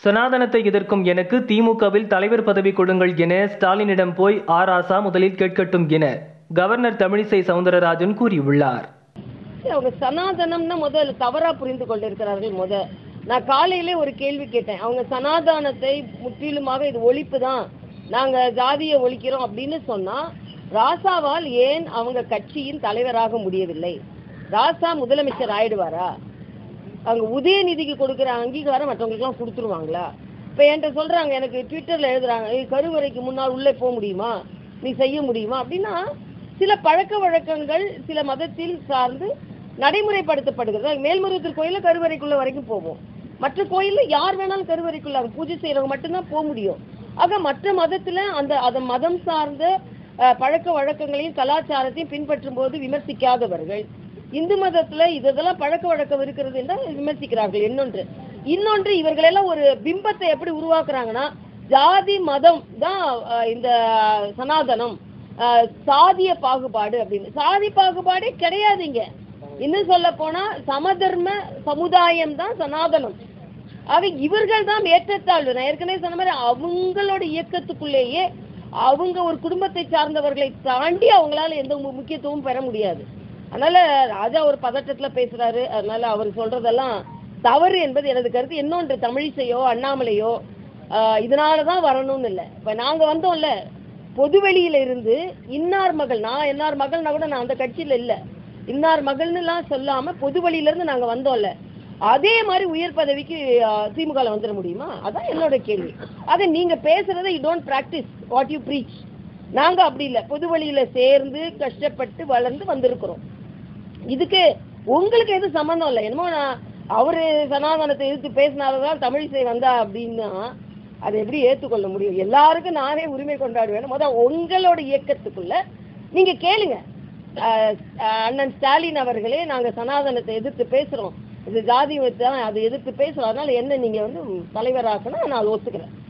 சனாதனத்தை எதிர்க்கும் எனக்கு திமுகவில் தலைவர் பதவி கொடுங்கள் என ஸ்டாலினிடம் போய் ஆர் ஆசா முதலில் கேட்கட்டும் என கவர்னர் தமிழிசை சவுந்தரராஜன் கூறியுள்ளார் அவங்க சனாதனம்னா முதல்ல தவறா புரிந்து கொண்டிருக்கிறார்கள் முத நான் காலையிலே ஒரு கேள்வி கேட்டேன் அவங்க சனாதனத்தை முற்றிலுமாக இது ஒழிப்பு தான் நாங்க ஜாதியை ஒழிக்கிறோம் அப்படின்னு சொன்னா ராசாவால் ஏன் அவங்க கட்சியின் தலைவராக முடியவில்லை ராசா முதலமைச்சர் ஆயிடுவாரா அவங்க உதயநிதிக்கு கொடுக்குற அங்கீகாரம் மற்றவங்களுக்குலாம் கொடுத்துருவாங்களா இப்போ என்கிட்ட சொல்றாங்க எனக்கு ட்விட்டர்ல எழுதுறாங்க "ஏய், கருவறைக்கு முன்னால் உள்ளே போக முடியுமா நீ செய்ய முடியுமா அப்படின்னா சில பழக்க வழக்கங்கள் சில மதத்தில் சார்ந்து நடைமுறைப்படுத்தப்படுகிறது மேல்மருவத்தூர் கோயில்ல கருவறைக்குள்ள வரைக்கும் போவோம் மற்ற கோயில்ல யார் வேணாலும் கருவறைக்குள்ள அங்க பூஜை செய்யறவங்க மட்டும்தான் போக முடியும் ஆக மற்ற மதத்துல அந்த அத மதம் சார்ந்த அஹ், பழக்க வழக்கங்களையும் கலாச்சாரத்தையும் பின்பற்றும் போது விமர்சிக்காதவர்கள் இந்து மதத்துல இதெல்லாம் பழக்க வழக்கம் இருக்கிறது என்றால் விமர்சிக்கிறார்கள் இன்னொன்று இன்னொன்று இவர்கள் எல்லாம் ஒரு பிம்பத்தை எப்படி உருவாக்குறாங்கன்னா ஜாதி மதம் தான் அஹ், இந்த சனாதனம் அஹ், சாதிய பாகுபாடு அப்படின்னு சாதி பாகுபாடே கிடையாதுங்க இன்னும் சொல்ல போனா சமதர்ம சமுதாயம் தான் சனாதனம் ஆக இவர்கள் தான் ஏற்றத்தாழ்வு நான் ஏற்கனவே சொன்ன மாதிரி அவங்களோட இயக்கத்துக்குள்ளேயே அவங்க ஒரு குடும்பத்தை சார்ந்தவர்களை தாண்டி அவங்களால எந்த மு- முக்கியத்துவமும் பெற முடியாது அதனால ராஜா ஒரு பதட்டத்துல பேசுறாரு அதனால அவர் சொல்றதெல்லாம் தவறு என்பது எனது கருத்து இன்னொன்று தமிழிசையோ அண்ணாமலையோ ஆஹ் இதனாலதான் வரணும்னு இல்லை இப்ப நாங்க வந்தோம்ல பொதுவெளியில இருந்து இன்னார் மகள் நான் என்னார் மகள்னா கூட நான் அந்த கட்சியில இல்ல இன்னார் மகள்னு எல்லாம் சொல்லாம பொதுவெளியில இருந்து நாங்க வந்தோம்ல அதே மாதிரி உயர் பதவிக்கு ஆஹ், திமுகல வந்துட முடியுமா அதான் என்னோட கேள்வி அதை நீங்க பேசுறதை you don't practice what you preach நாங்க அப்படி இல்ல பொது வழியில சேர்ந்து கஷ்டப்பட்டு வளர்ந்து வந்திருக்கிறோம் இதுக்கு உங்களுக்கு எதுவும் சம்பந்தம் இல்லை என்னமோ நான் அவரு சனாதனத்தை எதிர்த்து பேசினால்தான் தமிழிசை வந்தா அப்படின்னா அதை எப்படி ஏத்துக்கொள்ள முடியும் எல்லாருக்கும் நானே உரிமை கொண்டாடுவேன் முதல் உங்களோட இயக்கத்துக்குள்ள நீங்க கேளுங்க அஹ், அஹ், அண்ணன் ஸ்டாலின் அவர்களே நாங்க சனாதனத்தை எதிர்த்து பேசுறோம் இது ஜாதி வச்சு தான் அதை எதிர்த்து பேசுறோம் அதனால என்ன நீங்க வந்து தலைவராக்கணும் நான் அதை ஒத்துக்கிறேன்